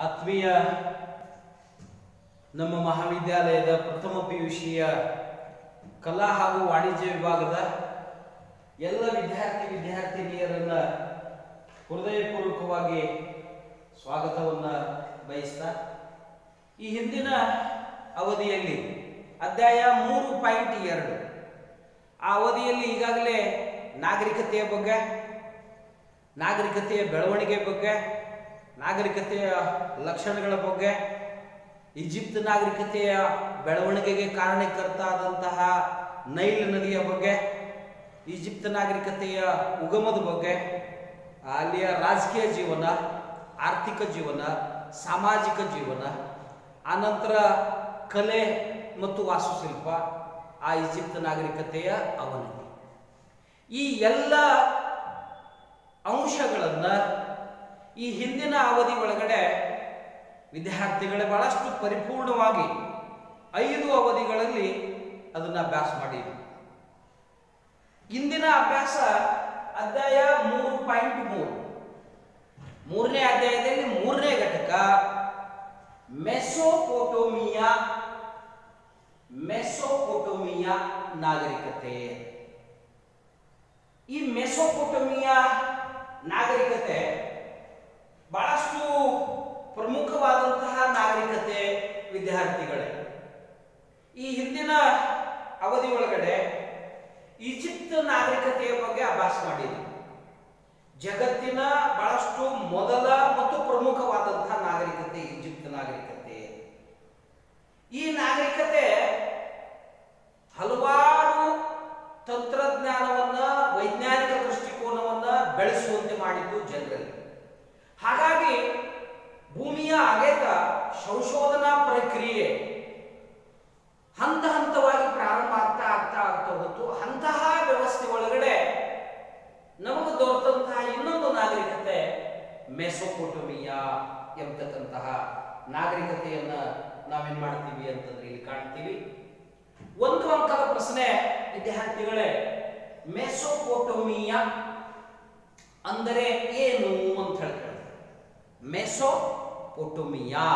ಆತ್ಮೀಯ ನಮ್ಮ ಮಹಾವಿದ್ಯಾಲಯದ ಪ್ರಥಮ ಪಿ ಯು ಸಿಯ ಕಲಾ ಹಾಗೂ ವಾಣಿಜ್ಯ ವಿಭಾಗದ ಎಲ್ಲ ವಿದ್ಯಾರ್ಥಿ ವಿದ್ಯಾರ್ಥಿನಿಯರನ್ನ ಹೃದಯಪೂರ್ವಕವಾಗಿ ಸ್ವಾಗತವನ್ನ ಬಯಸ್ತಾ ಈ ಹಿಂದಿನ ಅವಧಿಯಲ್ಲಿ ಅಧ್ಯಾಯ ಮೂರು ಪಾಯಿಂಟ್ ಎರಡು ಆ ಅವಧಿಯಲ್ಲಿ ಈಗಾಗಲೇ ನಾಗರಿಕತೆಯ ಬಗ್ಗೆ ನಾಗರಿಕತೆಯ ಬೆಳವಣಿಗೆ ಬಗ್ಗೆ ನಾಗರಿಕತೆಯ ಲಕ್ಷಣಗಳ ಬಗ್ಗೆ ಈಜಿಪ್ಟ್ ನಾಗರಿಕತೆಯ ಬೆಳವಣಿಗೆಗೆ ಕಾರಣಕರ್ತ ಆದಂತಹ ನೈಲ್ ನದಿಯ ಬಗ್ಗೆ ಈಜಿಪ್ಟ್ ನಾಗರಿಕತೆಯ ಉಗಮದ ಬಗ್ಗೆ ಅಲ್ಲಿಯ ರಾಜಕೀಯ ಜೀವನ ಆರ್ಥಿಕ ಜೀವನ ಸಾಮಾಜಿಕ ಜೀವನ ಆನಂತರ ಕಲೆ ಮತ್ತು ವಾಸ್ತುಶಿಲ್ಪ ಆ ಈಜಿಪ್ಟ್ ನಾಗರಿಕತೆಯ ಅವನತಿ ಈ ಎಲ್ಲ ಅಂಶಗಳನ್ನ ಈ ಹಿಂದಿನ ಅವಧಿ ಒಳಗಡೆ ವಿದ್ಯಾರ್ಥಿಗಳೇ ಬಹಳಷ್ಟು ಪರಿಪೂರ್ಣವಾಗಿ ಐದು ಅವಧಿಗಳಲ್ಲಿ ಅದನ್ನ ಅಭ್ಯಾಸ ಮಾಡಿದ್ವಿ ಇಂದಿನ ಅಭ್ಯಾಸ ಅಧ್ಯಾಯ ಮೂರು ಪಾಯಿಂಟ್ ಮೂರು ಮೂರನೇ ಅಧ್ಯಾಯದಲ್ಲಿ ಮೂರನೇ ಘಟಕ ಮೆಸೋಪೋಟೋಮಿಯಾ ಮೆಸೋಪೋಟೋಮಿಯಾ ನಾಗರಿಕತೆ ಈ ಮೆಸೋಪೊಟಮಿಯಾ ನಾಗರಿಕತೆ ಬಹಳಷ್ಟು ಪ್ರಮುಖವಾದಂತಹ ನಾಗರಿಕತೆ ವಿದ್ಯಾರ್ಥಿಗಳೇ ಈ ಹಿಂದಿನ ಅವಧಿ ಒಳಗಡೆ ಈಜಿಪ್ಟ್ ನಾಗರಿಕತೆಯ ಬಗ್ಗೆ ಅಭ್ಯಾಸ ಮಾಡಿದ್ವಿ ಜಗತ್ತಿನ ಬಹಳಷ್ಟು ಮೊದಲ ಮತ್ತು ಪ್ರಮುಖವಾದಂತಹ ನಾಗರಿಕತೆ ಈಜಿಪ್ಟ್ ನಾಗರಿಕತೆ ಈ ನಾಗರಿಕತೆ ಹಲವಾರು ತಂತ್ರಜ್ಞಾನವನ್ನ ವೈಜ್ಞಾನಿಕ ದೃಷ್ಟಿಕೋನವನ್ನ ಬೆಳೆಸುವಂತೆ ಮಾಡಿದ್ದು ಜನರಲ್ಲಿ ಹಾಗಾಗಿ ಭೂಮಿಯ ಅಗೆತ ಸಂಶೋಧನಾ ಪ್ರಕ್ರಿಯೆ ಹಂತ ಹಂತವಾಗಿ ಪ್ರಾರಂಭ ಆಗ್ತಾ ಆಗ್ತಾ ಆಗ್ತಾ ಹೋಯ್ತು ಅಂತಹ ವ್ಯವಸ್ಥೆ ಒಳಗಡೆ ನಮಗೆ ದೊರೆತಂತಹ ಇನ್ನೊಂದು ನಾಗರಿಕತೆ ಮೆಸೊಪೊಟಮಿಯಾ ಎಂಬತಕ್ಕಂತಹ ನಾಗರಿಕತೆಯನ್ನ ನಾವೇನ್ ಮಾಡ್ತೀವಿ ಅಂತಂದ್ರೆ ಇಲ್ಲಿ ಕಾಣ್ತೀವಿ ಒಂದು ಅಂಕದ ಪ್ರಶ್ನೆ ವಿದ್ಯಾರ್ಥಿಗಳೇ ಮೆಸೊಪೊಟೋಮಿಯಾ ಅಂದರೆ ಏನು ಅಂತ ಹೇಳ್ತಾರೆ ಮೆಸೊಪೊಟೋಮಿಯಾ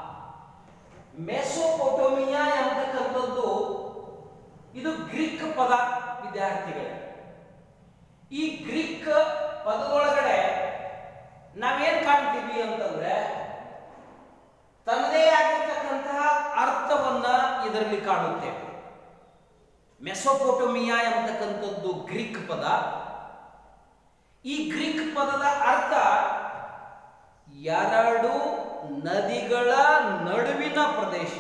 ಮೆಸೊಪೊಟೋಮಿಯಾ ಎಂಬತಕ್ಕಂಥದ್ದು ಇದು ಗ್ರೀಕ್ ಪದ ವಿದ್ಯಾರ್ಥಿಗಳೇ ಈ ಗ್ರೀಕ್ ಪದದೊಳಗಡೆ ನಾವೇನ್ ಕಾಣ್ತೀವಿ ಅಂತಂದ್ರೆ ತನ್ನದೇ ಆಗಿರ್ತಕ್ಕಂತಹ ಅರ್ಥವನ್ನ ಇದರಲ್ಲಿ ಕಾಣುತ್ತೇವೆ ಮೆಸೊಪೊಟೋಮಿಯಾ ಎಂಬತಕ್ಕಂಥದ್ದು ಗ್ರೀಕ್ ಪದ ಈ ಗ್ರೀಕ್ ಪದದ ಅರ್ಥ ಎರಡು ನದಿಗಳ ನಡುವಿನ ಪ್ರದೇಶ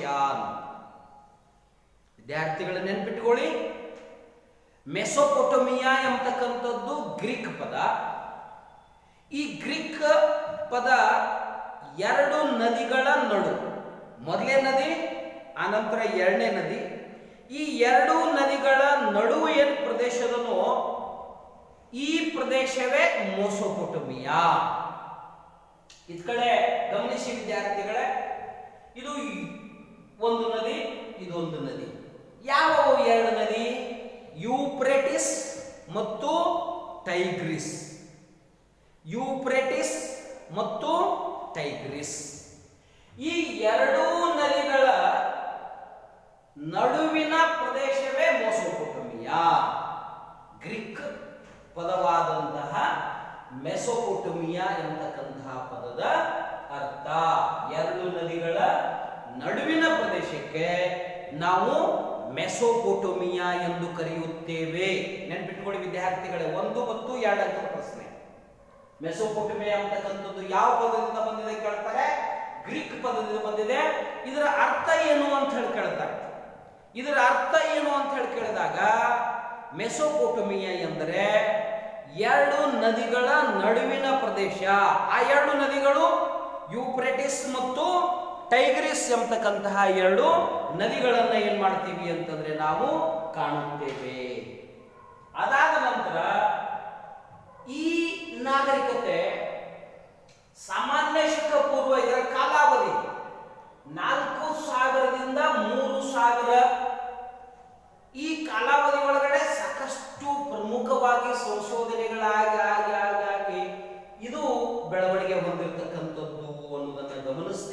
ವಿದ್ಯಾರ್ಥಿಗಳ ನೆನ್ಪಿಟ್ಕೊಳ್ಳಿ ಮೆಸೊಪೊಟೋಮಿಯಾ ಎಂಬತಕ್ಕಂಥದ್ದು ಗ್ರೀಕ್ ಪದ ಈ ಗ್ರೀಕ್ ಪದ ಎರಡು ನದಿಗಳ ನಡು ಮೊದಲೇ ನದಿ ಆನಂತರ ಎರಡನೇ ನದಿ ಈ ಎರಡು ನದಿಗಳ ನಡುವೆ ಏನು ಪ್ರದೇಶದನೋ ಈ ಪ್ರದೇಶವೇ ಮೋಸೊಪೊಟಮಿಯಾ ಇದ್ ಕಡೆ ಗಮನಿಸಿ ವಿದ್ಯಾರ್ಥಿಗಳೇ ಇದು ಒಂದು ನದಿ ಇದೊಂದು ನದಿ ಯಾವ ಎರಡು ನದಿ ಯೂಪ್ರೆಟಿಸ್ ಮತ್ತು ಟೈಗ್ರಿಸ್ ಯೂಪ್ರೆಟಿಸ್ ಮತ್ತು ಟೈಗ್ರಿಸ್ ಈ ಎರಡೂ ನದಿಗಳ ನಡುವಿನ ಪ್ರದೇಶವೇ ಮೋಸೊಪೊಟಮಿಯಾ ಗ್ರೀಕ್ ಪದವಾದಂತಹ ಮೆಸೊಪೊಟಮಿಯಾ ಎಂತಕ್ಕಂತಹ ಪದದ ಅರ್ಥ ಎರಡು ನದಿಗಳ ನಡುವಿನ ಪ್ರದೇಶಕ್ಕೆ ನಾವು ಮೆಸೊಪೊಟೋಮಿಯಾ ಎಂದು ಕರೆಯುತ್ತೇವೆ ನೆನ್ಪಿಟ್ಕೊಳ್ಳಿ ವಿದ್ಯಾರ್ಥಿಗಳೇ ಒಂದು ಮತ್ತು ಎರಡು ಅಂಕದ ಪ್ರಶ್ನೆ ಮೆಸೊಪೊಟಮಿಯಾ ಅಂತಕ್ಕಂಥದ್ದು ಯಾವ ಪದದಿಂದ ಬಂದಿದೆ ಕೇಳ್ತಾರೆ ಗ್ರೀಕ್ ಪದದಿಂದ ಬಂದಿದೆ ಇದರ ಅರ್ಥ ಏನು ಅಂತ ಹೇಳಿ ಕೇಳ್ತಾರೆ ಇದರ ಅರ್ಥ ಏನು ಅಂತ ಹೇಳಿ ಕೇಳಿದಾಗ ಮೆಸೊಪೊಟಮಿಯಾ ಎಂದರೆ ಎರಡು ನದಿಗಳ ನಡುವಿನ ಪ್ರದೇಶ ಆ ಎರಡು ನದಿಗಳು ಯೂಪ್ರೆಟಿಸ್ ಮತ್ತು ಟೈಗ್ರಿಸ್ ಎಂಬತಕ್ಕಂತಹ ಎರಡು ನದಿಗಳನ್ನ ಏನ್ ಮಾಡ್ತೀವಿ ಅಂತಂದ್ರೆ ನಾವು ಕಾಣುತ್ತೇವೆ ಅದಾದ ನಂತರ ಈ ನಾಗರಿಕತೆ ಸಾಮಾನ್ಯ ಶಕ ಪೂರ್ವ ಇದರ ಕಾಲಾವಧಿ ನಾಲ್ಕು ಸಾವಿರದಿಂದ ಮೂರು ಸಾವಿರ ಈ ಕಾಲಾವಧಿ ಒಳಗಡೆ ಸಾಕಷ್ಟು ಪ್ರಮುಖವಾಗಿ ಸಂಶೋಧನೆಗಳಾಗಿ ಆಗಿ ಆಗಿ ಆಗಿ ಇದು ಬೆಳವಣಿಗೆ ಹೊಂದಿರತಕ್ಕಂಥದ್ದು ಅನ್ನೋದನ್ನ ಗಮನಿಸ್ತಾ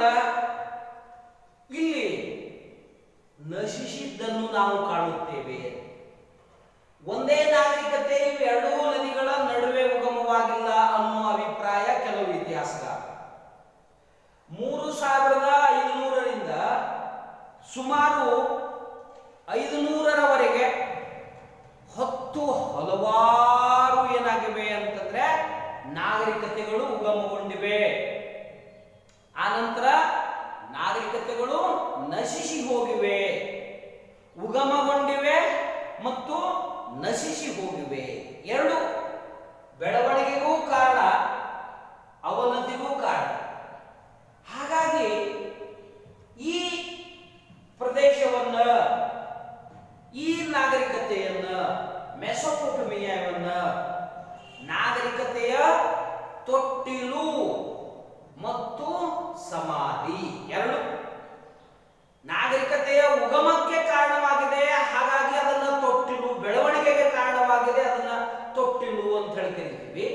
ಆನಂತರ ಇಲ್ಲಿ ನಶಿಸಿದ್ದನ್ನು ನಾವು ಕಾಣುತ್ತೇವೆ ಒಂದೇ ನಾಗರಿಕತೆ ಇವೆರಡೂ ನದಿಗಳ ನಡುವೆ ಉಗಮವಾಗಿಲ್ಲ ಅನ್ನುವ ಅಭಿಪ್ರಾಯ ಕೆಲವು ಇತಿಹಾಸಗಾರ ಮೂರು ಸಾವಿರದ ಐದುನೂರರಿಂದ ಸುಮಾರು ಐದುನೂರರವರೆಗೆ ಹತ್ತು ಹಲವಾರು ಏನಾಗಿವೆ ಅಂತಂದ್ರೆ ನಾಗರಿಕತೆಗಳು ಉಗಮಗೊಂಡಿವೆ ಆನಂತರ ನಾಗರಿಕತೆಗಳು ನಶಿಸಿ ಹೋಗಿವೆ ಉಗಮಗೊಂಡಿವೆ ಮತ್ತು ನಶಿಸಿ ಹೋಗಿವೆ ಎರಡು ಬೆಳವಣಿಗೆಗೂ ಕಾರಣ ಅವನತಿಗೂ ಕಾರಣ ಹಾಗಾಗಿ ಈ ಪ್ರದೇಶವನ್ನ ಈ ನಾಗರಿಕತೆಯನ್ನ ಮೆಸೊಪೊಟಮಿಯಾವನ್ನ ನಾಗರಿಕತೆಯ ತೊಟ್ಟಿಲು ಮತ್ತು ಸಮಾಧಿ ಎರಡು ನಾಗರಿಕತೆಯ ಉಗಮಕ್ಕೆ ಕಾರಣವಾಗಿದೆ ಹಾಗಾಗಿ ಅದನ್ನ ತೊಟ್ಟಿಲು ಬೆಳವಣಿಗೆಗೆ ಕಾರಣವಾಗಿದೆ ಅದನ್ನ ತೊಟ್ಟಿಲು ಅಂತ ಹೇಳಿ ಕರಿತೀವಿ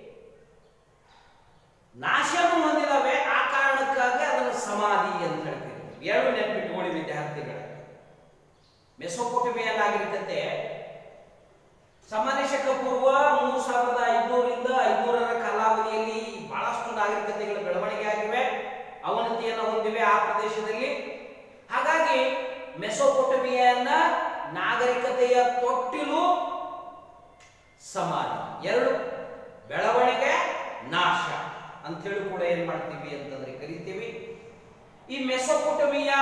ನಾಶವನ್ನು ಹೊಂದಿದವೆ ಆ ಕಾರಣಕ್ಕಾಗಿ ಅದನ್ನು ಸಮಾಧಿ ಅಂತ ಹೇಳ್ತೀವಿ ಎರಡು ನೆನಪಿಟ್ಕೊಳ್ಳಿ ವಿದ್ಯಾರ್ಥಿಗಳೇ ಮೆಸೊಪೊಟಮಿಯ ನಾಗರಿಕತೆ ಸಾಮಾನ್ಯ ಶಕ ಪೂರ್ವ ಮೂರು ಸಾವಿರದ ಐದುನೂರಿಂದ ಐದುನೂರರ ಕಾಲಾವಧಿಯಲ್ಲಿ ಬಹಳಷ್ಟು ನಾಗರಿಕತೆಗಳ ಬೆಳವಣಿಗೆ ಆಗಿವೆ ಅವನತಿಯನ್ನು ಹೊಂದಿವೆ ಆ ಪ್ರದೇಶದಲ್ಲಿ ಹಾಗಾಗಿ ಮೆಸೊಪೊಟಮಿಯನ್ನ ನಾಗರಿಕತೆಯ ತೊಟ್ಟಿಲು ಸಮಾಧಿ ಎರಡು ಬೆಳವಣಿಗೆ ನಾಶ ಅಂತೇಳಿ ಕೂಡ ಏನ್ ಮಾಡ್ತೀವಿ ಅಂತಂದ್ರೆ ಕರಿತೀವಿ ಈ ಮೆಸೊಪೊಟಮಿಯಾ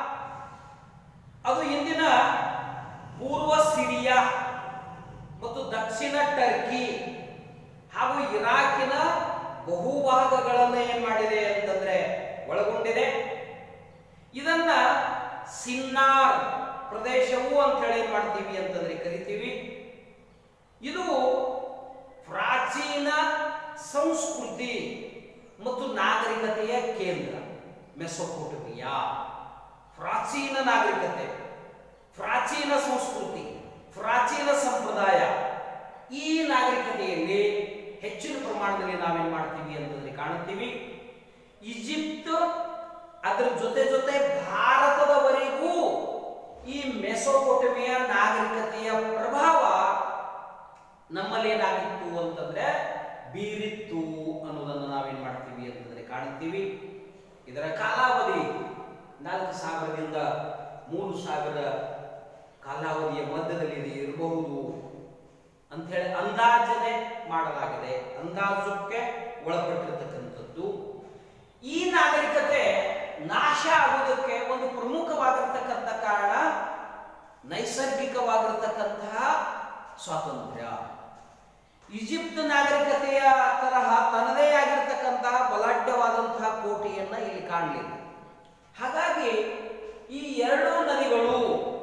ಅದು ಇಂದಿನ ಪೂರ್ವ ಸಿರಿಯಾ ಮತ್ತು ದಕ್ಷಿಣ ಟರ್ಕಿ ಹಾಗೂ ಇರಾಕಿನ ಬಹುಭಾಗಗಳನ್ನು ಏನ್ ಮಾಡಿದೆ ಅಂತಂದ್ರೆ ಒಳಗೊಂಡಿದೆ ಇದನ್ನ ಸಿನ್ನಾರ್ ಪ್ರದೇಶವು ಅಂತ ಹೇಳಿ ಏನ್ ಮಾಡ್ತೀವಿ ಅಂತಂದ್ರೆ ಕರಿತೀವಿ ಇದು ಪ್ರಾಚೀನ ಸಂಸ್ಕೃತಿ ಮತ್ತು ನಾಗರಿಕತೆಯ ಕೇಂದ್ರ ಮೆಸೊಪೊಟಮಿಯಾ ಪ್ರಾಚೀನ ನಾಗರಿಕತೆ ಪ್ರಾಚೀನ ಸಂಸ್ಕೃತಿ ಪ್ರಾಚೀನ ಸಂಪ್ರದಾಯ ಈ ನಾಗರಿಕತೆಯಲ್ಲಿ ಹೆಚ್ಚಿನ ಪ್ರಮಾಣದಲ್ಲಿ ನಾವೇನ್ ಮಾಡ್ತೀವಿ ಅಂತಂದ್ರೆ ಕಾಣುತ್ತೀವಿ ಈಜಿಪ್ಟ್ ಅದರ ಜೊತೆ ಜೊತೆ ಭಾರತದವರೆಗೂ ಈ ಮೆಸೊಪೊಟಮಿಯ ನಾಗರಿಕತೆಯ ಪ್ರಭಾವ ನಮ್ಮಲ್ಲಿ ಏನಾಗಿತ್ತು ಅಂತಂದ್ರೆ ಬೀರಿತ್ತು ಅನ್ನೋದನ್ನು ನಾವೇನ್ ಮಾಡ್ತೀವಿ ಅಂತಂದ್ರೆ ಕಾಣುತ್ತೀವಿ ಇದರ ಕಾಲಾವಧಿ ನಾಲ್ಕು ಸಾವಿರದಿಂದ ಮೂರು ಸಾವಿರ ಕಾಲಾವಧಿಯ ಮಧ್ಯದಲ್ಲಿ ಇದು ಇರಬಹುದು ಅಂತ ಹೇಳಿ ಅಂದಾಜನೆ ಮಾಡಲಾಗಿದೆ ಅಂದಾಜಕ್ಕೆ ಒಳಪಟ್ಟಿರತಕ್ಕಂಥದ್ದು ಈ ನಾಗರಿಕತೆ ನಾಶ ಆಗುವುದಕ್ಕೆ ಒಂದು ಪ್ರಮುಖವಾಗಿರ್ತಕ್ಕಂಥ ಕಾರಣ ನೈಸರ್ಗಿಕವಾಗಿರ್ತಕ್ಕಂತಹ ಸ್ವಾತಂತ್ರ್ಯ ಈಜಿಪ್ಟ್ ನಾಗರಿಕತೆಯ ತರಹ ತನ್ನದೇ ಆಗಿರ್ತಕ್ಕಂತಹ ಬಲಾಢ್ಯವಾದಂತಹ ಕೋಟೆಯನ್ನ ಇಲ್ಲಿ ಕಾಣಲಿಲ್ಲ ಹಾಗಾಗಿ ಈ ಎರಡು ನದಿಗಳು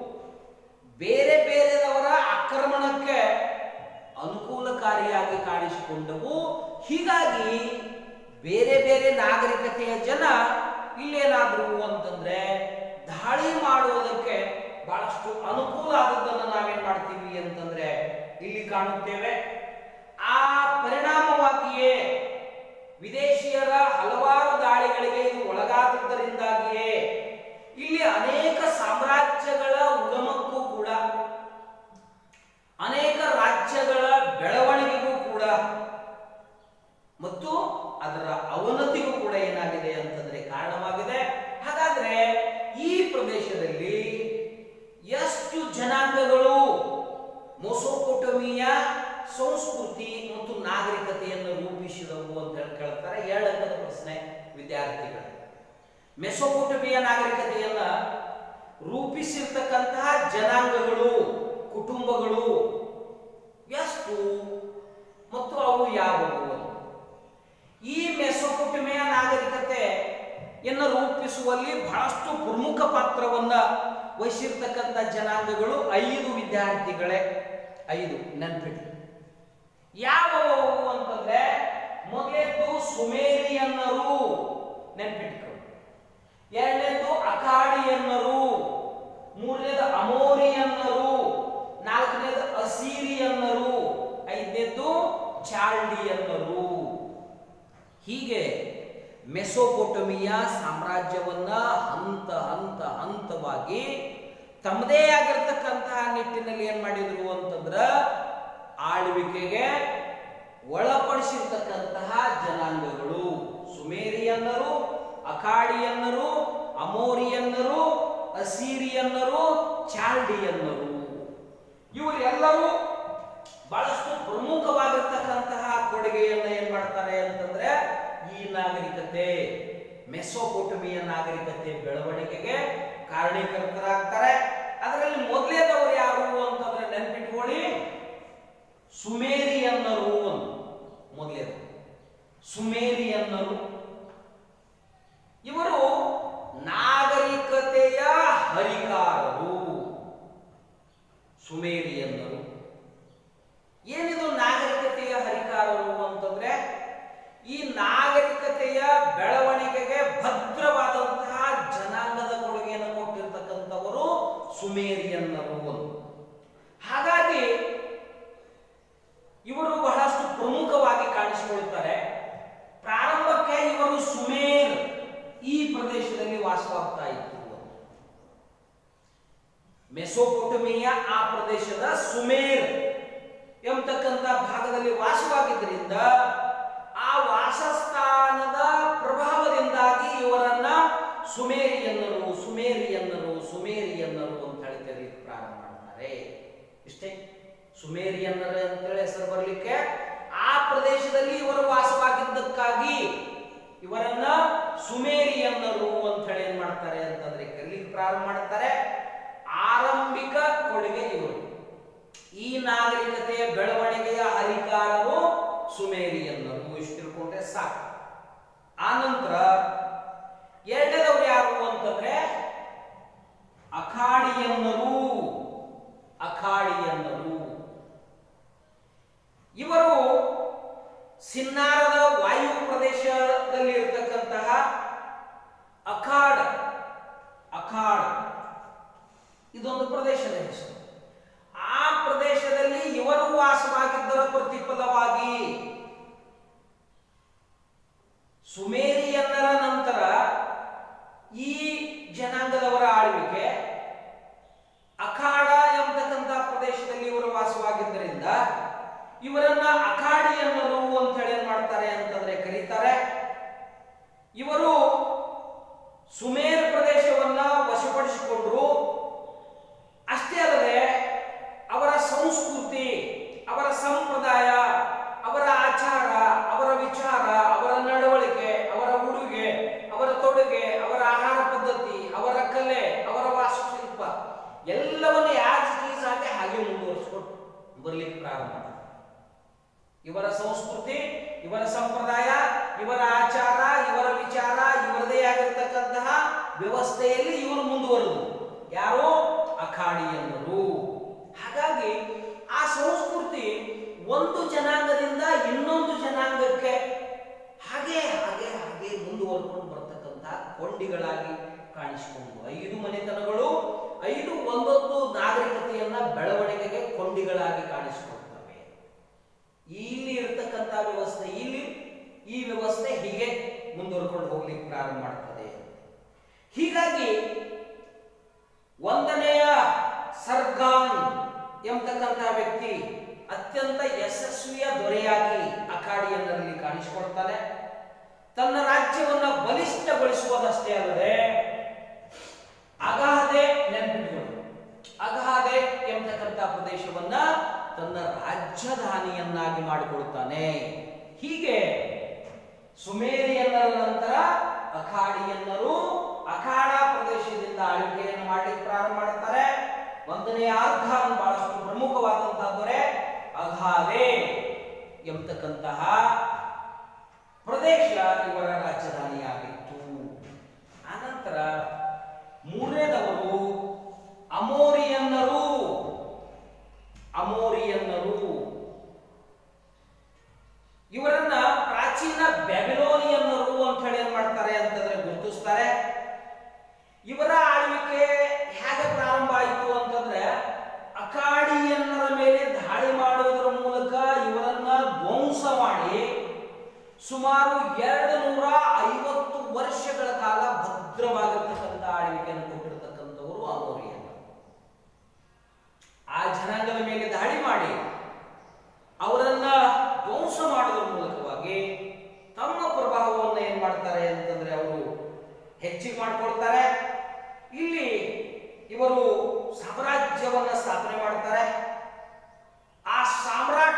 ಬೇರೆ ಬೇರೆದವರ ಆಕ್ರಮಣಕ್ಕೆ ಅನುಕೂಲಕಾರಿಯಾಗಿ ಕಾಣಿಸಿಕೊಂಡವು ಹೀಗಾಗಿ ಬೇರೆ ಬೇರೆ ನಾಗರಿಕತೆಯ ಜನ ಇಲ್ಲೇನಾದ್ರು ಅಂತಂದ್ರೆ ದಾಳಿ ಮಾಡುವುದಕ್ಕೆ ಬಹಳಷ್ಟು ಅನುಕೂಲ ಆದದ್ದನ್ನು ನಾವೇನ್ ಮಾಡ್ತೀವಿ ಅಂತಂದ್ರೆ ಇಲ್ಲಿ ಕಾಣುತ್ತೇವೆ ಆ ಪರಿಣಾಮವಾಗಿಯೇ ವಿದೇಶಿಯರ ಹಲವಾರು ದಾಳಿಗಳಿಗೆ ಇದು ಒಳಗಾದದ್ದರಿಂದಾಗಿಯೇ ಇಲ್ಲಿ ಅನೇಕ ಸಾಮ್ರಾಜ್ಯಗಳ ಉಗಮಕ್ಕೂ ಕೂಡ ಅನೇಕ ರಾಜ್ಯಗಳ ಬೆಳವಣಿಗೆಗೂ ಕೂಡ ಮತ್ತು ಅದರ ಅವನತಿಗೂ ಕೂಡ ಏನಾಗಿದೆ ಅಂತಂದ್ರೆ ಕಾರಣವಾಗಿದೆ ಹಾಗಾದ್ರೆ ಈ ಪ್ರದೇಶದಲ್ಲಿ ಎಷ್ಟು ಜನಾಂಗಗಳು ಮೊಸೊಪೊಟಮಿಯ ಸಂಸ್ಕೃತಿ ಮತ್ತು ನಾಗರಿಕತೆಯನ್ನು ರೂಪಿಸಿದವು ಅಂತ ಹೇಳಿ ಕೇಳ್ತಾರೆ ಎರಡು ಅಂಕದ ಪ್ರಶ್ನೆ ವಿದ್ಯಾರ್ಥಿಗಳು ಮೆಸೊಪೊಟಮಿಯ ನಾಗರಿಕತೆಯನ್ನ ರೂಪಿಸಿರ್ತಕ್ಕಂತಹ ಜನಾಂಗಗಳು ಕುಟುಂಬಗಳು ಎಷ್ಟು ಮತ್ತು ಅವು ಯಾವುವು ಈ ಮೆಸೊಪೊಟಮಿಯ ನಾಗರಿಕತೆಯನ್ನು ರೂಪಿಸುವಲ್ಲಿ ಬಹಳಷ್ಟು ಪ್ರಮುಖ ಪಾತ್ರವನ್ನ ವಹಿಸಿರ್ತಕ್ಕಂಥ ಜನಾಂಗಗಳು ಐದು ವಿದ್ಯಾರ್ಥಿಗಳೇ ಐದು ನೆನ್ಪಿಟ್ಟು ಯಾವುವು ಅಂತಂದ್ರೆ ಮೊದಲೇದು ಸುಮೇರಿಯನ್ನರು ನೆನ್ಪಿಟ್ಕೊಳ್ಳಿ ಎರಡನೇದು ಅಕಾಡಿಯನ್ನರು ಮೂರನೇದು ಅಮೋರಿಯನ್ನರು ನಾಲ್ಕನೇದು ಅಸೀರಿಯನ್ನರು ಐದನೇದು ಚಾಲ್ಡಿಯನ್ನರು ಹೀಗೆ ಮೆಸೊಪೊಟಮಿಯ ಸಾಮ್ರಾಜ್ಯವನ್ನ ಹಂತ ಹಂತ ಹಂತವಾಗಿ ತಮ್ಮದೇ ಆಗಿರ್ತಕ್ಕಂತಹ ನಿಟ್ಟಿನಲ್ಲಿ ಏನ್ ಮಾಡಿದ್ರು ಅಂತಂದ್ರ ಆಳ್ವಿಕೆಗೆ ಒಳಪಡಿಸಿರ್ತಕ್ಕಂತಹ ಜನಾಂಗಗಳು ಸುಮೇರಿಯನ್ನರು ಅಖಾಡಿಯನ್ನರು ಅಮೋರಿಯನ್ನರು ಅಸೀರಿಯನ್ನರು ಚಾಲ್ಡಿಯನ್ನರು ಇವರೆಲ್ಲರೂ ಬಹಳಷ್ಟು ಪ್ರಮುಖವಾಗಿರ್ತಕ್ಕಂತಹ ಕೊಡುಗೆಯನ್ನ ಏನ್ ಮಾಡ್ತಾರೆ ಅಂತಂದ್ರೆ ಈ ನಾಗರಿಕತೆ ಮೆಸೊಪೊಟಮಿಯ ನಾಗರಿಕತೆ ಬೆಳವಣಿಗೆಗೆ ಕಾರಣೀಕರ್ತರಾಗ್ತಾರೆ ಅದರಲ್ಲಿ ಮೊದಲೇದವರು ಯಾರು ಅಂತಂದ್ರೆ ನೆನ್ಪಿಟ್ಕೊಳ್ಳಿ ಸುಮೇರಿಯನ್ನರು ಅಂತ ಮೊದಲೇದು ಸುಮೇರಿಯನ್ನರು ಇವರು ನಾಗರಿಕತೆಯ ಹರಿಕಾರರು ಸುಮೇರಿಯನ್ನರು ಏನಿದು ನಾಗರಿಕತೆಯ ಹರಿಕಾರರು ಅಂತಂದ್ರೆ ಈ ನಾಗರಿಕತೆಯ ಬೆಳವಣಿಗೆಗೆ ಭದ್ರವಾದಂತಹ ಜನಾಂಗದ ಕೊಡುಗೆಯನ್ನು ಕೊಟ್ಟಿರ್ತಕ್ಕಂಥವರು ಸುಮೇರಿಯನ್ನರು ಅಂತ. ಹಾಗಾಗಿ ಇವರು ಬಹಳಷ್ಟು ಪ್ರಮುಖವಾಗಿ ಕಾಣಿಸಿಕೊಳ್ತಾರೆ ಪ್ರಾರಂಭಕ್ಕೆ ಇವರು ಸುಮೇರ್ ಈ ಪ್ರದೇಶದಲ್ಲಿ ವಾಸವಾಗ್ತಾ ಇತ್ತು ಮೆಸೊಪೊಟಮಿಯ ಆ ಪ್ರದೇಶದ ಸುಮೇರ್ ಎಂಬತಕ್ಕಂಥ ಭಾಗದಲ್ಲಿ ವಾಸವಾಗಿದ್ದರಿಂದ ಆ ವಾಸಸ್ಥಾನದ ಪ್ರಭಾವದಿಂದಾಗಿ ಇವರನ್ನ ಸುಮೇರಿಯನ್ನರು ಸುಮೇರಿಯನ್ನರು ಸುಮೇರಿಯನ್ನರು ಅಂತ ಹೇಳಿ ಕರೀಲಿಕ್ಕೆ ಪ್ರಾರಂಭ ಮಾಡ್ತಾರೆ ಇಷ್ಟೇ ಸುಮೇರಿಯನ್ನರು ಅಂತೇಳಿ ಹೆಸರು ಬರಲಿಕ್ಕೆ ಆ ಪ್ರದೇಶದಲ್ಲಿ ಇವರು ವಾಸವಾಗಿದ್ದಕ್ಕಾಗಿ ಇವರನ್ನ ಸುಮೇರಿಯನ್ನರು ಅಂತ ಹೇಳಿ ಏನ್ ಮಾಡ್ತಾರೆ ಅಂತಂದ್ರೆ ಕರೀಲಿಕ್ಕೆ ಪ್ರಾರಂಭ ಮಾಡ್ತಾರೆ ಆರಂಭಿಕ ಕೊಡುಗೆ ಇವರು ಈ ನಾಗರಿಕತೆಯ ಬೆಳವಣಿಗೆಯ ಹರಿಕಾರರು ಸುಮೇರಿಯನ್ನರು ಇಷ್ಟು ತಿಳ್ಕೊಂಡ್ರೆ ಸಾಕು ಆನಂತರ ಎರಡನೇದವ್ರು ಯಾರು ಅಂತಂದ್ರೆ ಅಖಾಡಿಯನ್ನರು ಅಖಾಡಿಯನ್ನರು ಇವರು ಸಿನ್ನಾರದ ವಾಯು ಪ್ರದೇಶದಲ್ಲಿ ಇರತಕ್ಕಂತಹ ಅಖಾಡ್ ಅಖಾಡ್ ಇದೊಂದು ಪ್ರದೇಶದ ಹೆಸರು ಆ ಪ್ರದೇಶದಲ್ಲಿ ಇವರು ವಾಸವಾಗಿದ್ದರ ಪ್ರತಿಫಲವಾಗಿ ಸುಮೇರಿಯನ್ನರ ನಂತರ ಈ ಜನಾಂಗದವರ ಆಳ್ವಿಕೆ ಅಖಾಡ ಎಂಬತಕ್ಕಂಥ ಪ್ರದೇಶದಲ್ಲಿ ಇವರು ವಾಸವಾಗಿದ್ದರಿಂದ ಇವರನ್ನ ಅಖಾಡಿಯನ್ನರು ಅಂತ ಹೇಳಿ ಏನ್ ಮಾಡ್ತಾರೆ ಅಂತಂದ್ರೆ ಕರೀತಾರೆ ಇವರು ಸುಮೇರ್ ಪ್ರದೇಶವನ್ನ ವಶಪಡಿಸಿಕೊಂಡ್ರು ಅಷ್ಟೇ ಅಲ್ಲದೆ ಅವರ ಸಂಸ್ಕೃತಿ ಅವರ ಸಂಪ್ರದಾಯ ಅವರ ಆಚಾರ ಅವರ ವಿಚಾರ ಅವರ ನಡವಳಿಕೆ ಅವರ ಉಡುಗೆ ಅವರ ತೊಡುಗೆ ಅವರ ಆಹಾರ ಪದ್ಧತಿ ಅವರ ಕಲೆ ಅವರ ವಾಸ್ತುಶಿಲ್ಪ ಎಲ್ಲವನ್ನು ಯಾಸ್ ಟೀಸ್ ಆಗಿ ಹಾಗೆ ಮುಂದುವರಿಸ್ಕೊಂಡು ಬರ್ಲಿಕ್ಕೆ ಪ್ರಾರಂಭ ಮಾಡ್ತಾರೆ. ಇವರ ಸಂಸ್ಕೃತಿ ಇವರ ಸಂಪ್ರದಾಯ ಇವರ ಆಚಾರ ಇವರ ವಿಚಾರ ಇವರದೇ ಆಗಿರ್ತಕ್ಕಂತಹ ವ್ಯವಸ್ಥೆಯಲ್ಲಿ ಇವರು ಮುಂದುವರೆದು ಯಾರು ಅಖಾಡಿಯನ್ನರು ಹಾಗಾಗಿ ಆ ಸಂಸ್ಕೃತಿ ಒಂದು ಜನಾಂಗದಿಂದ ಇನ್ನೊಂದು ಜನಾಂಗಕ್ಕೆ ಹಾಗೆ ಹಾಗೆ ಹಾಗೆ ಮುಂದುವರ್ಕೊಂಡು ಬರ್ತಕ್ಕಂತಹ ಕೊಂಡಿಗಳಾಗಿ ಕಾಣಿಸಿಕೊಂಡು ಐದು ಮನೆತನಗಳು ಐದು ಒಂದೊಂದು ನಾಗರಿಕತೆಯನ್ನ ಬೆಳವಣಿಗೆಗೆ ಕೊಂಡಿಗಳಾಗಿ ಕಾಣಿಸಿಕೊಳ್ತವೆ ಇಲ್ಲಿ ಇರ್ತಕ್ಕಂಥ ವ್ಯವಸ್ಥೆ ಇಲ್ಲಿ ಈ ವ್ಯವಸ್ಥೆ ಹೀಗೆ ಮುಂದುವರ್ಕೊಂಡು ಹೋಗ್ಲಿಕ್ಕೆ ಪ್ರಾರಂಭ ಮಾಡ್ತದೆ ಹೀಗಾಗಿ ಒಂದನೆಯ ಸರ್ಗಾನ್ ಎಂಬತಕ್ಕಂಥ ವ್ಯಕ್ತಿ ಅತ್ಯಂತ ಯಶಸ್ವಿಯ ದೊರೆಯಾಗಿ ಅಖಾಡಿಯನ್ನರಲ್ಲಿ ಕಾಣಿಸಿಕೊಳ್ತಾನೆ ತನ್ನ ರಾಜ್ಯವನ್ನ ಬಲಿಷ್ಠಗೊಳಿಸುವುದಷ್ಟೇ ಅಲ್ಲದೆ ಅಗಾಧೆ ನೆನಪಿಟ್ಕೊಂಡು ಅಗಾಧೆ ಎಂಬತಕ್ಕಂಥ ಪ್ರದೇಶವನ್ನ ತನ್ನ ರಾಜಧಾನಿಯನ್ನಾಗಿ ಮಾಡಿಕೊಳ್ತಾನೆ ಹೀಗೆ ಸುಮೇರಿಯನ್ನರ ನಂತರ ಅಖಾಡಿಯನ್ನರು ಅಖಾಡ ಪ್ರದೇಶದಿಂದ ಆಳ್ವಿಕೆಯನ್ನು ಮಾಡಲಿಕ್ಕೆ ಪ್ರಾರಂಭ ಮಾಡುತ್ತಾರೆ ಒಂದನೇ ಅರ್ಧಾನ್ ಬಹಳಷ್ಟು ಪ್ರಮುಖವಾದಂತಹ ದೊರೆ ಅಘಾದೆ ಎಂಬತಕ್ಕಂತಹ ಪ್ರದೇಶ ಇವರ ರಾಜಧಾನಿಯಾಗಿತ್ತು ಆನಂತರ ಮೂರನೇದವರು ಅಮೋರಿಯನ್ನರು ಅಮೋರಿಯನ್ನರು ಇವರನ್ನ ಪ್ರಾಚೀನ ಬ್ಯಾಬಿಲೋನಿಯನ್ನರು ಅಂತ ಹೇಳಿ ಏನ್ ಮಾಡ್ತಾರೆ ಅಂತಂದ್ರೆ ಗುರುತಿಸ್ತಾರೆ ಇವರ ಆಳ್ವಿಕೆ ಹೇಗೆ ಪ್ರಾರಂಭ ಆಯಿತು ಅಂತಂದ್ರೆ ಅಕಾಡಿಯನ್ನರ ಮೇಲೆ ದಾಳಿ ಮಾಡುವುದರ ಮೂಲಕ ಇವರನ್ನ ಧ್ವಂಸ ಮಾಡಿ ಸುಮಾರು ಎರಡು ನೂರ ಐವತ್ತು ಹೆಚ್ಚಿಗೆ ಮಾಡ್ಕೊಳ್ತಾರೆ ಇಲ್ಲಿ ಇವರು ಸಾಮ್ರಾಜ್ಯವನ್ನ ಸ್ಥಾಪನೆ ಮಾಡ್ತಾರೆ ಆ ಸಾಮ್ರಾಟ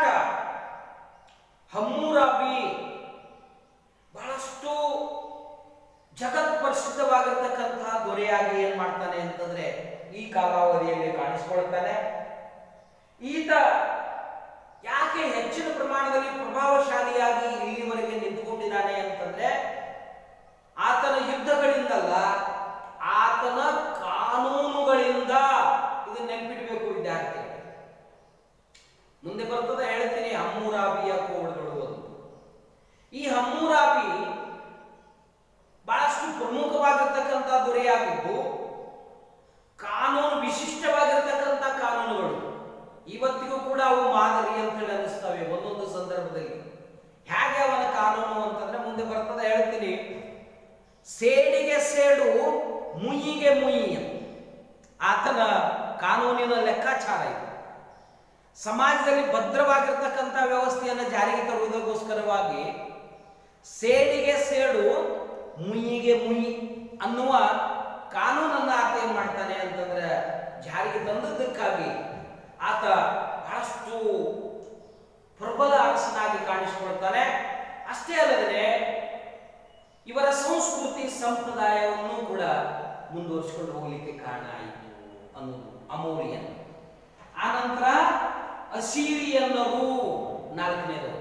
ಹಮ್ಮೂರಾಬಿ ಬಹಳಷ್ಟು ಜಗತ್ ಪ್ರಸಿದ್ಧವಾಗಿರ್ತಕ್ಕಂತಹ ದೊರೆಯಾಗಿ ಏನ್ ಮಾಡ್ತಾನೆ ಅಂತಂದ್ರೆ ಈ ಕಾಲಾವಧಿಯಲ್ಲಿ ಕಾಣಿಸ್ಕೊಳ್ತಾನೆ ಈತ ಯಾಕೆ ಹೆಚ್ಚಿನ ಪ್ರಮಾಣದಲ್ಲಿ ಪ್ರಭಾವಶಾಲಿಯಾಗಿ ಇಲ್ಲಿವರೆಗೆ ನಿಂತ್ಕೊಂಡಿದ್ದಾನೆ ಅಂತಂದ್ರೆ ಆತನ ಯುದ್ಧಗಳಿಂದಲ್ಲ ಆತನ ಕಾನೂನುಗಳಿಂದ ಇದನ್ನ ನೆನಪಿಡಬೇಕು ವಿದ್ಯಾರ್ಥಿಗಳು ಮುಂದೆ ಬರ್ತದೆ ಹೇಳ್ತೀನಿ ಹಮ್ಮೂರಾಬಿಯ ಕೋಡ್ಗಳು ಅಂತ ಈ ಹಮ್ಮೂರಾಬಿ ಬಹಳಷ್ಟು ಪ್ರಮುಖವಾಗಿರ್ತಕ್ಕಂಥ ದೊರೆಯಾಗಿದ್ದು ಕಾನೂನು ವಿಶಿಷ್ಟವಾಗಿರ್ತಕ್ಕಂಥ ಕಾನೂನುಗಳು ಇವತ್ತಿಗೂ ಕೂಡ ಅವು ಮಾದರಿ ಅಂತ ಹೇಳಿ ಅನಿಸ್ತವೆ ಒಂದೊಂದು ಸಂದರ್ಭದಲ್ಲಿ ಹೇಗೆ ಅವನ ಕಾನೂನು ಅಂತಂದ್ರೆ ಮುಂದೆ ಬರ್ತದೆ ಹೇಳ್ತೀನಿ ಸೇಡಿಗೆ ಸೇಡು ಮುಯಿಗೆ ಮುಯಿ ಆತನ ಕಾನೂನಿನ ಲೆಕ್ಕಾಚಾರ ಇದು ಸಮಾಜದಲ್ಲಿ ಭದ್ರವಾಗಿರ್ತಕ್ಕಂಥ ವ್ಯವಸ್ಥೆಯನ್ನು ಜಾರಿಗೆ ತರುವುದಕ್ಕೋಸ್ಕರವಾಗಿ ಸೇಡಿಗೆ ಸೇಡು ಮುಯಿಗೆ ಮುಯಿ ಅನ್ನುವ ಕಾನೂನನ್ನ ಆತ ಏನ್ ಮಾಡ್ತಾನೆ ಅಂತಂದ್ರೆ ಜಾರಿಗೆ ತಂದದ್ದಕ್ಕಾಗಿ ಆತ ಬಹಳಷ್ಟು ಪ್ರಬಲ ಅರಸನಾಗಿ ಕಾಣಿಸಿಕೊಳ್ತಾನೆ ಅಷ್ಟೇ ಅಲ್ಲದೆ ಇವರ ಸಂಸ್ಕೃತಿ ಸಂಪ್ರದಾಯವನ್ನು ಕೂಡ ಮುಂದುವರಿಸಿಕೊಂಡು ಹೋಗ್ಲಿಕ್ಕೆ ಕಾರಣ ಆಯಿತು ಅನ್ನೋದು ಅಮೋರಿಯನ್ ಆನಂತರ ಅಸೀರಿಯನ್ನರು ನಾಲ್ಕನೇದವರು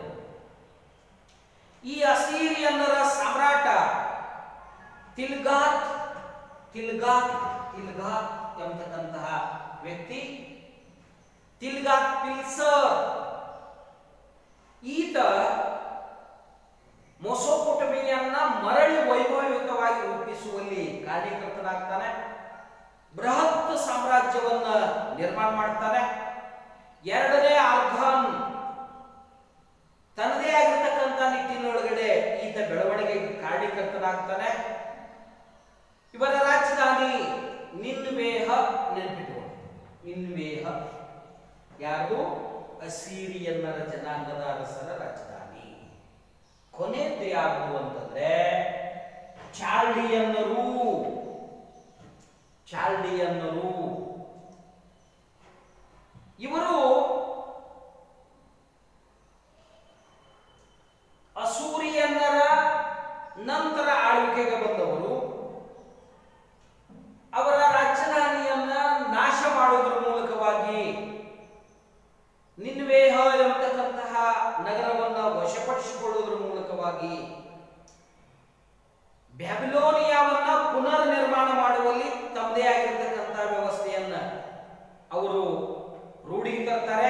ಈ ಅಸೀರಿಯನ್ನರ ಸಾಮ್ರಾಟ ತಿಲ್ಗಾತ್ ತಿಲ್ಗಾತ್ ತಿಲ್ಗಾತ್ ಎಂಬತಕ್ಕಂತಹ ವ್ಯಕ್ತಿ ತಿಲ್ಗಾತ್ ಪಿಲ್ಸರ್ ಈತ ಮೊಸೊಪೊಟಮಿಯನ್ನ ಮರಳಿ ವೈಭವಯುತವಾಗಿ ರೂಪಿಸುವಲ್ಲಿ ಕಾರ್ಯಕರ್ತನಾಗ್ತಾನೆ ಬೃಹತ್ ಸಾಮ್ರಾಜ್ಯವನ್ನ ನಿರ್ಮಾಣ ಮಾಡ್ತಾನೆ ಎರಡನೇ ಆರ್ಘಾನ್ ತನ್ನದೇ ಆಗಿರ್ತಕ್ಕಂಥ ನಿಟ್ಟಿನೊಳಗಡೆ ಈತ ಬೆಳವಣಿಗೆಗೆ ಕಾರಣೀಕರ್ತನಾಗ್ತಾನೆ ಇವರ ರಾಜಧಾನಿ ನಿನ್ವೇಹ ನೆನಪಿಟ್ಟುಕೊಂಡು ನಿನ್ವೇಹ ಯಾರು ಅಸೀರಿಯನ್ನರ ಜನಾಂಗದ ಅರಸರ ರಾಜಧಾನಿ ಕೊನೆಯದು ಯಾರು ಅಂತಂದ್ರೆ ಚಾಲ್ಡಿಯನ್ನರು ಚಾಲ್ಡಿಯನ್ನರು ಇವರು ಅಸೂರಿಯನ್ನರ ನಂತರ ಆಳ್ವಿಕೆಗೆ ಬಂದವರು ಅವರ ರಾಜಧಾನಿಯನ್ನ ನಾಶ ಮಾಡುವುದರ ಮೂಲಕವಾಗಿ ನಿನ್ವೇಹ ಎಂಬತಕ್ಕಂತಹ ನಗರವನ್ನ ವಶಪಡಿಸಿಕೊಳ್ಳುವುದರ ಮೂಲಕವಾಗಿ ಬ್ಯಾಬಿಲೋನಿಯಾವನ್ನ ಪುನರ್ ನಿರ್ಮಾಣ ಮಾಡುವಲ್ಲಿ ತಮ್ಮದೇ ಆಗಿರ್ತಕ್ಕಂತಹ ವ್ಯವಸ್ಥೆಯನ್ನ ಅವರು ರೂಢಿಗೆ ತರ್ತಾರೆ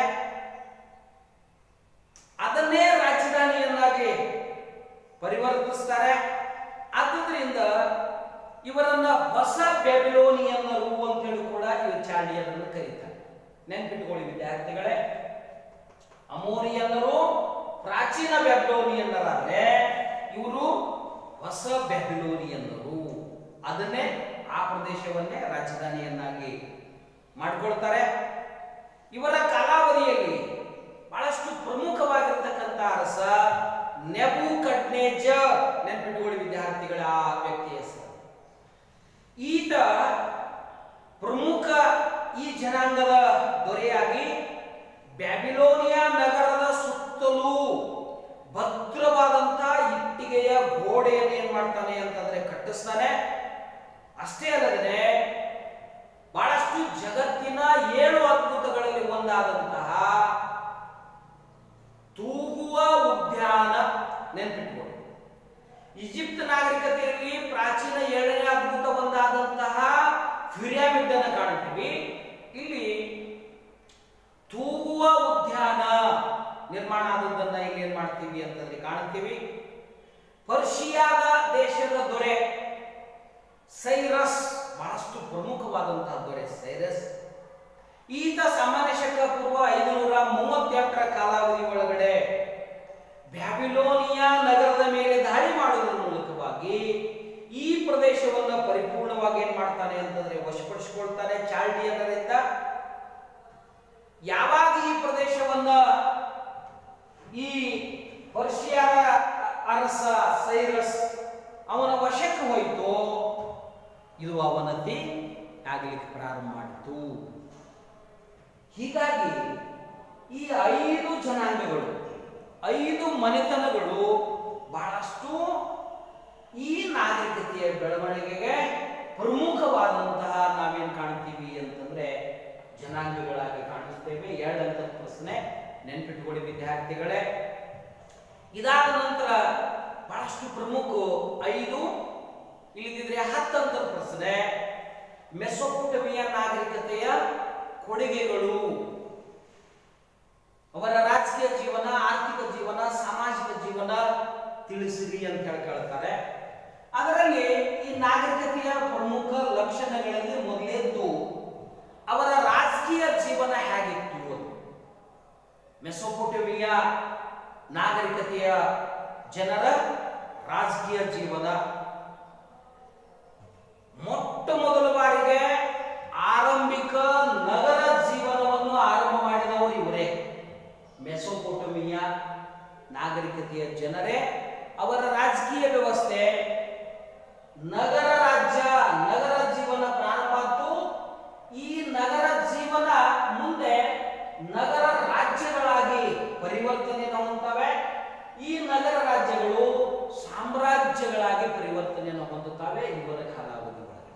ಅದನ್ನೇ ರಾಜಧಾನಿಯನ್ನಾಗಿ ಪರಿವರ್ತಿಸ್ತಾರೆ ಆದ್ದರಿಂದ ಇವರನ್ನ ಹೊಸ ಬ್ಯಾಬಿಲೋನಿಯನ್ನರು ಅಂತ ಹೇಳಿ ಕೂಡ ಇವರು ಚಾಂಡಿಯರನ್ನು ಕರೀತಾರೆ ನೆನ್ಪಿಟ್ಕೊಳ್ಳಿ ವಿದ್ಯಾರ್ಥಿಗಳೇ ಅಮೋರಿಯನ್ನರು ಪ್ರಾಚೀನ ಬ್ಯಾಬಿಲೋನಿಯನ್ನರಾದ್ರೆ ಇವರು ಹೊಸ ಬ್ಯಾಬಿಲೋನಿಯನ್ನರು ಅದನ್ನೇ ಆ ಪ್ರದೇಶವನ್ನೇ ರಾಜಧಾನಿಯನ್ನಾಗಿ ಮಾಡಿಕೊಳ್ತಾರೆ ಇವರ ಕಾಲಾವಧಿಯಲ್ಲಿ ಬಹಳಷ್ಟು ಪ್ರಮುಖವಾಗಿರ್ತಕ್ಕಂಥ ಅರಸ ನೆಬು ಕಡ್ನೇಜ ನೆನ್ಪಿಟ್ಕೊಳ್ಳಿ ವಿದ್ಯಾರ್ಥಿಗಳ ಆ ವ್ಯಕ್ತಿಯ ಹೆಸರು ಈತ ಪ್ರಮುಖ ಈ ಜನಾಂಗದ ದೊರೆಯಾಗಿ ಬ್ಯಾಬಿಲೋನಿಯಾ ನಗರದ ಸುತ್ತಲೂ ಭದ್ರವಾದಂತ ಇಟ್ಟಿಗೆಯ ಗೋಡೆಯನ್ನು ಏನ್ ಮಾಡ್ತಾನೆ ಅಂತಂದ್ರೆ ಕಟ್ಟಿಸ್ತಾನೆ ಅಷ್ಟೇ ಅಲ್ಲದೆ ಬಹಳಷ್ಟು ಜಗತ್ತಿನ ಏಳು ಅದ್ಭುತಗಳಲ್ಲಿ ಒಂದಾದಂತಹ ತೂಗುವ ಉದ್ಯಾನ ನೆನ್ಪಿಟ್ಕೊಳ್ಳಿ ಈಜಿಪ್ಟ್ ನಾಗರಿಕತೆಯಲ್ಲಿ ಪ್ರಾಚೀನ ಏಳನೇ ಅದ್ಭುತ ಒಂದಾದಂತಹ ಪಿರಾಮಿಡ್ ಅನ್ನು ಕಾಣ್ತೀವಿ ಇಲ್ಲಿ ತೂಗುವ ಉದ್ಯಾನ ನಿರ್ಮಾಣ ಆದದ್ದನ್ನ ಇಲ್ಲಿ ಏನ್ ಮಾಡ್ತೀವಿ ಅಂತಂದ್ರೆ ಕಾಣ್ತೀವಿ ಪರ್ಷಿಯಾದ ದೇಶದ ದೊರೆ ಸೈರಸ್ ಬಹಳಷ್ಟು ಪ್ರಮುಖವಾದಂತಹ ದೊರೆ ಸೈರಸ್ ಈತ ಸಾಮಾನ್ಯ ಶಕ ಪೂರ್ವ ಐದುನೂರ ಮೂವತ್ತೆಂಟರ ಕಾಲಾವಧಿ ಒಳಗಡೆ ಬ್ಯಾಬಿಲೋನಿಯಾ ನಗರದ ಮೇಲೆ ದಾಳಿ ಮಾಡುವುದರ ಮೂಲಕವಾಗಿ ಈ ಪ್ರದೇಶವನ್ನ ಪರಿಪೂರ್ಣವಾಗಿ ಏನ್ ಮಾಡ್ತಾನೆ ಅಂತಂದ್ರೆ ವಶಪಡಿಸಿಕೊಳ್ತಾನೆ ಚಾಲ್ಡಿಯನ್ನರಿಂದ ಯಾವಾಗ ಈ ಪ್ರದೇಶವನ್ನ ಈ ಪರ್ಷಿಯಾದ ಅರಸ ಸೈರಸ್ ಅವನ ವಶಕ್ಕೆ ಹೋಯಿತು ಇದು ಅವನತಿ ಆಗಲಿಕ್ಕೆ ಪ್ರಾರಂಭ ಮಾಡಿತು ಹೀಗಾಗಿ ಈ ಐದು ಜನಾಂಗಗಳು ಐದು ಮನೆತನಗಳು ಬಹಳಷ್ಟು ಈ ನಾಗರಿಕತೆಯ ಬೆಳವಣಿಗೆಗೆ ಪ್ರಮುಖವಾದಂತಹ ನಾವೇನ್ ಕಾಣ್ತೀವಿ ಅಂತಂದ್ರೆ ಜನಾಂಗಗಳಾಗಿ ಕಾಣಿಸ್ತೇವೆ ಎರಡಂತ ಪ್ರಶ್ನೆ ನೆನ್ಪಿಟ್ಕೊಳ್ಳಿ ವಿದ್ಯಾರ್ಥಿಗಳೇ ಇದಾದ ನಂತರ ಬಹಳಷ್ಟು ಪ್ರಮುಖ ಐದು ಇಲ್ಲಿದ್ರೆ ಹತ್ತಂತ ಪ್ರಶ್ನೆ ಮೆಸೊಪೊಟಮಿಯ ನಾಗರಿಕತೆಯ ಕೊಡುಗೆಗಳು ಅವರ ರಾಜಕೀಯ ಜೀವನ ಆರ್ಥಿಕ ಜೀವನ ಸಾಮಾಜಿಕ ಜೀವನ ತಿಳಿಸಿರಿ ಅಂತ ಹೇಳ್ಕೊಳ್ತಾರೆ ಅದರಲ್ಲಿ ಈ ನಾಗರಿಕತೆಯ ಪ್ರಮುಖ ಲಕ್ಷಣಗಳಲ್ಲಿ ಮೊದಲೇದ್ದು ಅವರ ರಾಜಕೀಯ ಜೀವನ ಹೇಗಿತ್ತು ಅದು ಮೆಸೊಪೊಟಮಿಯ ನಾಗರಿಕತೆಯ ಜನರ ರಾಜಕೀಯ ಜೀವನ ಮೊಟ್ಟ ಮೊದಲ ಬಾರಿಗೆ ಆರಂಭಿಕ ನಗರ ಜೀವನವನ್ನು ಆರಂಭ ಮಾಡಿದವರು ಇವರೇ ಮೆಸೊಪೊಟಮಿಯ ನಾಗರಿಕತೆಯ ಜನರೇ ಅವರ ರಾಜಕೀಯ ವ್ಯವಸ್ಥೆ ನಗರ ರಾಜ್ಯ ನಗರ ಜೀವನ ಪ್ರಾರಂಭವಾದ್ದು ಈ ನಗರ ಜೀವನ ಮುಂದೆ ನಗರ ರಾಜ್ಯಗಳಾಗಿ ಪರಿವರ್ತನೆಯನ್ನು ಹೊಂದುತ್ತವೆ ಈ ನಗರ ರಾಜ್ಯಗಳು ಸಾಮ್ರಾಜ್ಯಗಳಾಗಿ ಪರಿವರ್ತನೆಯನ್ನು ಹೊಂದುತ್ತವೆ ಇವರ ಕಾಲಾವಧಿ ಒಳಗೆ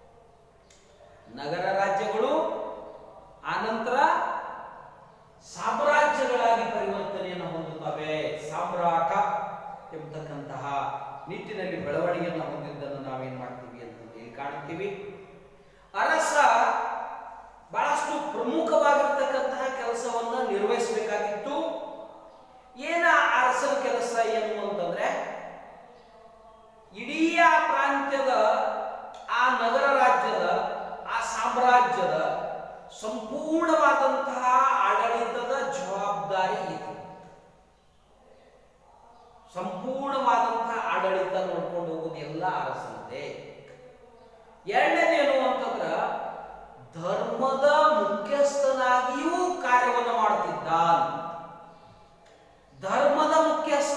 ನಗರ ರಾಜ್ಯಗಳು ಆನಂತರ ಸಾಮ್ರಾಜ್ಯಗಳಾಗಿ ಪರಿವರ್ತನೆಯನ್ನು ಹೊಂದುತ್ತವೆ ಸಾಮ್ರಾಟ ಎಂಬತಕ್ಕಂತಹ ನಿಟ್ಟಿನಲ್ಲಿ ಬೆಳವಣಿಗೆಯನ್ನು ಹೊಂದಿದ್ದನ್ನು ನಾವೇನ್ ಮಾಡ್ತೀವಿ ಅಂತಂದು ಇಲ್ಲಿ ಕಾಣ್ತೀವಿ ಅರಸ ಬಹಳಷ್ಟು ಪ್ರಮುಖವಾಗಿರ್ತಕ್ಕಂತಹ ಕೆಲಸವನ್ನ ನಿರ್ವಹಿಸಬೇಕಾಗಿತ್ತು ಏನ ಅರಸನ ಕೆಲಸ ಏನು ಅಂತಂದ್ರೆ ಇಡೀ ಆ ಪ್ರಾಂತ್ಯದ ಆ ನಗರ ರಾಜ್ಯದ ಆ ಸಾಮ್ರಾಜ್ಯದ ಸಂಪೂರ್ಣವಾದಂತಹ ಆಡಳಿತದ ಜವಾಬ್ದಾರಿ ಇದೆ ಸಂಪೂರ್ಣವಾದಂತಹ ಆಡಳಿತ ನೋಡ್ಕೊಂಡು ಹೋಗೋದು ಎಲ್ಲ ಅರಸನದೇ ಎರಡನೇದೇನು ಅಂತಂದ್ರ ಧರ್ಮದ ಮುಖ್ಯಸ್ಥನಾಗಿಯೂ ಕಾರ್ಯವನ್ನು ಮಾಡುತ್ತಿದ್ದ ಧರ್ಮದ ಮುಖ್ಯಸ್ಥ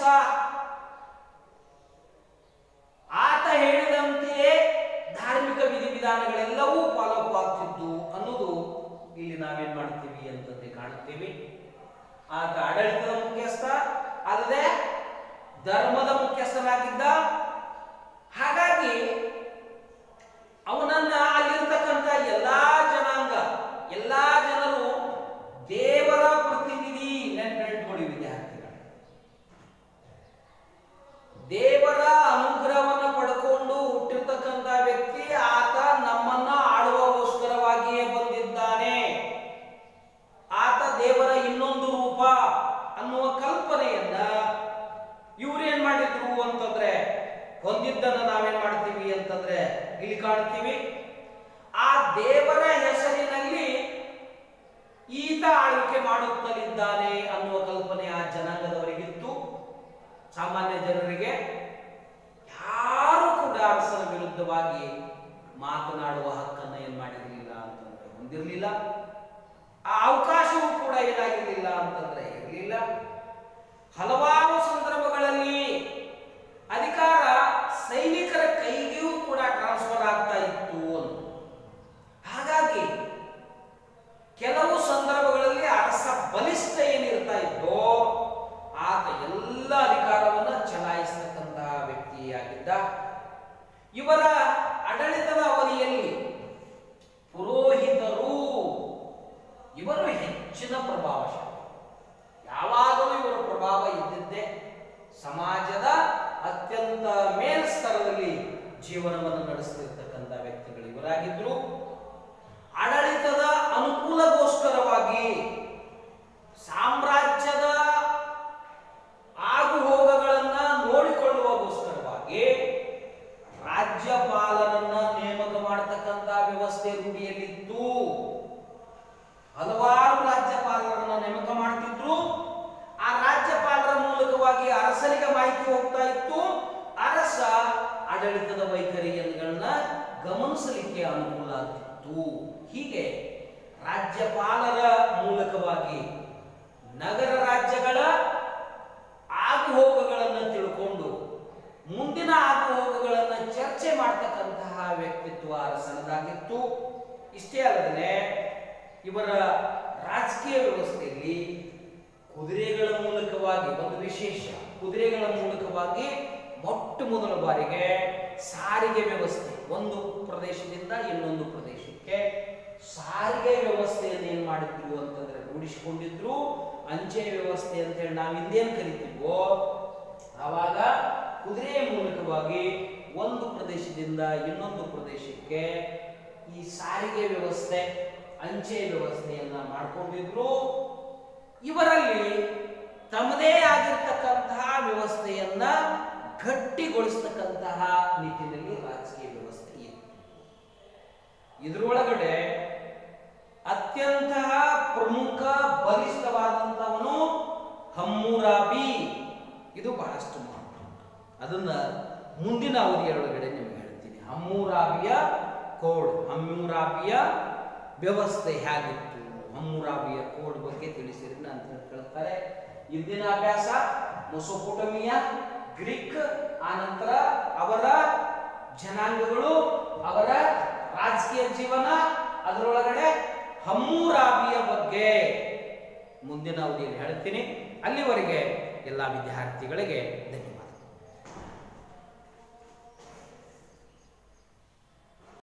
ಆತ ಹೇಳಿದಂತೆಯೇ ಧಾರ್ಮಿಕ ವಿಧಿವಿಧಾನಗಳೆಲ್ಲವೂ ಫಾಲೋಅಪ್ ಆಗ್ತಿದ್ದು ಅನ್ನೋದು ಇಲ್ಲಿ ನಾವೇನ್ ಮಾಡ್ತೀವಿ ಅಂತಂದ್ರೆ ಕಾಣುತ್ತೀವಿ ಆತ ಆಡಳಿತದ ಮುಖ್ಯಸ್ಥ ಅಲ್ಲದೆ ಧರ್ಮದ ಮುಖ್ಯಸ್ಥನಾಗಿದ್ದ ಹಾಗಾಗಿ ಅವನನ್ನ ಅಲ್ಲಿರ್ತಕ್ಕಂಥ ಎಲ್ಲಾ ಜನಾಂಗ ಎಲ್ಲಾ ಜನರು ದೇವರ ಪ್ರತಿನಿಧಿ ನೆನ್ಪಿಟ್ಕೊಳ್ಳಿ ವಿದ್ಯಾರ್ಥಿಗಳು ದೇವರ ಅನುಗ್ರಹವನ್ನು ಪಡ್ಕೊಂಡು ಹುಟ್ಟಿರ್ತಕ್ಕಂಥ ವ್ಯಕ್ತಿ ಆತ ನಮ್ಮನ್ನ ಆಳುವಗೋಸ್ಕರವಾಗಿಯೇ ಬಂದಿದ್ದಾನೆ ಆತ ದೇವರ ಇನ್ನೊಂದು ರೂಪ ಅನ್ನುವ ಕಲ್ಪನೆಯನ್ನ ಇವ್ರೇನ್ ಮಾಡಿದ್ರು ಅಂತಂದ್ರೆ ಹೊಂದಿದ್ದನ್ನ ನಾವೇನ್ ಮಾಡ್ತೀವಿ ಅಂತಂದ್ರೆ ಇಲ್ಲಿ ಕಾಣ್ತೀವಿ ಆ ದೇವರ ಹೆಸರಿನಲ್ಲಿ ಈತ ಆಳ್ವಿಕೆ ಮಾಡುತ್ತಲಿದ್ದಾನೆ ಅನ್ನುವ ಕಲ್ಪನೆ ಆ ಜನಾಂಗದವರಿಗಿತ್ತು ಸಾಮಾನ್ಯ ಜನರಿಗೆ ಯಾರು ಕೂಡ ಅರಸನ ವಿರುದ್ಧವಾಗಿ ಮಾತನಾಡುವ ಹಕ್ಕನ್ನು ಏನ್ ಮಾಡಿರಲಿಲ್ಲ ಅಂತಂದ್ರೆ ಹೊಂದಿರಲಿಲ್ಲ ಆ ಅವಕಾಶವೂ ಕೂಡ ಏನಾಗಿರಲಿಲ್ಲ ಅಂತಂದ್ರೆ ಇರಲಿಲ್ಲ ಹಲವಾರು ಸಂದರ್ಭಗಳಲ್ಲಿ ಅಧಿಕಾರ ಸೈನಿಕರ ಕೈಗೂ ಕೂಡ ಟ್ರಾನ್ಸ್ಫರ್ ಆಗ್ತಾ ಇತ್ತು ಅಂತ ಹಾಗಾಗಿ ಕೆಲವು ಸಂದರ್ಭಗಳಲ್ಲಿ ಅರಸ ಬಲಿಷ್ಠ ಏನಿರ್ತಾ ಇದ್ದೋ ಆತ ಎಲ್ಲ ಅಧಿಕಾರವನ್ನ ಚಲಾಯಿಸತಕ್ಕಂತಹ ವ್ಯಕ್ತಿಯಾಗಿದ್ದ ಇವರ ಆಡಳಿತದ ಅವಧಿಯಲ್ಲಿ ಪುರೋಹಿತರು ಇವರು ಹೆಚ್ಚಿನ ಪ್ರಭಾವಶಾಲಿ ಯಾವಾಗಲೂ ಇವರ ಪ್ರಭಾವ ಇದ್ದಿದ್ದೇ ಸಮಾಜದ ಅತ್ಯಂತ ಮೇಲ್ಸ್ತರದಲ್ಲಿ ಜೀವನವನ್ನು ನಡೆಸ್ತಿರ್ತಕ್ಕಂಥ ವ್ಯಕ್ತಿಗಳು ಇವರಾಗಿದ್ರು ಆಡಳಿತದ ಅನುಕೂಲಗೋಸ್ಕರವಾಗಿ ಸಾಮ್ರಾಜ್ಯದ ಆಗು ಹೋಗಗಳನ್ನ ನೋಡಿಕೊಳ್ಳುವಗೋಸ್ಕರವಾಗಿ ರಾಜ್ಯಪಾಲರನ್ನ ನೇಮಕ ಮಾಡತಕ್ಕಂತ ವ್ಯವಸ್ಥೆ ರೂಢಿಯಲ್ಲಿತ್ತು ಹಲವಾರು ರಾಜ್ಯಪಾಲರನ್ನ ನೇಮಕ ಮಾಡ್ತಿದ್ರು ಆ ರಾಜ್ಯಪಾಲರ ಮೂಲಕವಾಗಿ ಅರಸನಿಗೆ ಮಾಹಿತಿ ಹೋಗ್ತಾ ಇತ್ತು ಅರಸ ಆಡಳಿತದ ವೈಖರಿಗಳನ್ನ ಗಮನಿಸಲಿಕ್ಕೆ ಅನುಕೂಲ ಆಗ್ತಿತ್ತು ಹೀಗೆ ರಾಜ್ಯಪಾಲರ ಮೂಲಕವಾಗಿ ನಗರ ರಾಜ್ಯಗಳ ಆಗು ಹೋಗುಗಳನ್ನು ತಿಳ್ಕೊಂಡು ಮುಂದಿನ ಆಗು ಹೋಗುಗಳನ್ನು ಚರ್ಚೆ ಮಾಡ್ತಕ್ಕಂತಹ ಇರತಕ್ಕಂತಹ ವ್ಯಕ್ತಿತ್ವ ಅರಸನದಾಗಿತ್ತು ಇಷ್ಟೇ ಅಲ್ಲದೆ ಇವರ ರಾಜಕೀಯ ವ್ಯವಸ್ಥೆಯಲ್ಲಿ ಕುದುರೆಗಳ ಮೂಲಕವಾಗಿ ಒಂದು ವಿಶೇಷ ಕುದುರೆಗಳ ಮೂಲಕವಾಗಿ ಮೊಟ್ಟ ಮೊದಲ ಬಾರಿಗೆ ಸಾರಿಗೆ ವ್ಯವಸ್ಥೆ ಒಂದು ಪ್ರದೇಶದಿಂದ ಇನ್ನೊಂದು ಪ್ರದೇಶಕ್ಕೆ ಸಾರಿಗೆ ವ್ಯವಸ್ಥೆಯನ್ನು ಏನ್ ಮಾಡಿದ್ರು ಅಂತಂದ್ರೆ ರೂಢಿಸಿಕೊಂಡಿದ್ರು ಅಂಚೆ ವ್ಯವಸ್ಥೆ ಅಂತ ಹೇಳಿ ನಾವು ಹಿಂದೇನು ಕರಿತೀವೋ ಆವಾಗ ಕುದುರೆಯ ಮೂಲಕವಾಗಿ ಒಂದು ಪ್ರದೇಶದಿಂದ ಇನ್ನೊಂದು ಪ್ರದೇಶಕ್ಕೆ ಈ ಸಾರಿಗೆ ವ್ಯವಸ್ಥೆ ಅಂಚೆ ವ್ಯವಸ್ಥೆಯನ್ನ ಮಾಡ್ಕೊಂಡಿದ್ರು ಇವರಲ್ಲಿ ತಮ್ಮದೇ ಆಗಿರ್ತಕ್ಕಂತಹ ವ್ಯವಸ್ಥೆಯನ್ನ ಗಟ್ಟಿಗೊಳಿಸ್ತಕ್ಕಂತಹ ನಿಟ್ಟಿನಲ್ಲಿ ರಾಜಕೀಯ ವ್ಯವಸ್ಥೆ ಇತ್ತು ಇದರೊಳಗಡೆ ಅತ್ಯಂತ ಪ್ರಮುಖ ಬಲಿಷ್ಠವಾದಂಥವನು ಹಮ್ಮೂರಾಬಿ ಇದು ಬಹಳಷ್ಟು ಮಹತ್ವ ಅದನ್ನ ಮುಂದಿನ ಅವಧಿಯೊಳಗಡೆ ನಿಮಗೆ ಹೇಳ್ತೀನಿ ಹಮ್ಮೂರಾಬಿಯ ಕೋಡ್ ಹಮ್ಮೂರಾಬಿಯ ವ್ಯವಸ್ಥೆ ಹೇಗಿತ್ತು ಹಮ್ಮೂರಾಬಿಯ ಕೋಡ್ ಬಗ್ಗೆ ತಿಳಿಸಿರಿ ಅಂತ ಹೇಳಿ ಕೇಳ್ತಾರೆ ಇಂದಿನ ಅಭ್ಯಾಸ ಮೊಸೊಪೊಟಮಿಯ ಗ್ರೀಕ್ ಆನಂತರ ಅವರ ಜನಾಂಗಗಳು ಅವರ ರಾಜಕೀಯ ಜೀವನ ಅದರೊಳಗಡೆ ಹಮ್ಮೂರಾಬಿಯ ಬಗ್ಗೆ ಮುಂದಿನ ಅವಧಿಯಲ್ಲಿ ಹೇಳ್ತೀನಿ ಅಲ್ಲಿವರೆಗೆ ಎಲ್ಲ ವಿದ್ಯಾರ್ಥಿಗಳಿಗೆ ಧನ್ಯವಾದ